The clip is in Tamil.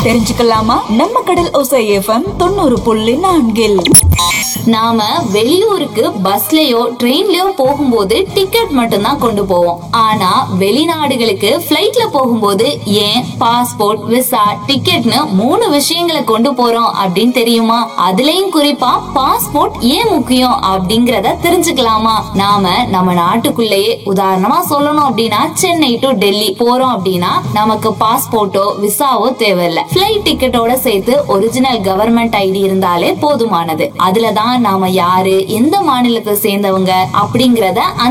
தெரிஞ்சுக்கலாமா நம்ம கடல் ஒசை எஃப்எம் தொண்ணூறு புள்ளி நான்கில் நாம வெளியூருக்கு பஸ்லயோ ட்ரெயின்லயோ போகும்போது டிக்கெட் மட்டும்தான் கொண்டு போவோம் ஆனா வெளிநாடுகளுக்கு ஃபிளைட்ல போகும்போது ஏன் பாஸ்போர்ட் விசா டிக்கெட்னு மூணு விஷயங்களை கொண்டு போறோம் அப்படின்னு தெரியுமா அதுலயும் குறிப்பா பாஸ்போர்ட் ஏன் முக்கியம் அப்படிங்கறத தெரிஞ்சுக்கலாமா நாம நம்ம நாட்டுக்குள்ளேயே உதாரணமா சொல்லணும் அப்படின்னா சென்னை டு டெல்லி போறோம் அப்படின்னா நமக்கு பாஸ்போர்ட்டோ விசாவோ தேவையில்ல ஃபிளைட் டிக்கெட்டோட சேர்த்து ஒரிஜினல் கவர்மெண்ட் ஐடி இருந்தாலே போதுமானது அதுலதான் நாம யாரு எந்த மாநிலத்தை சேர்ந்தவங்க அப்படிங்கறத அந்த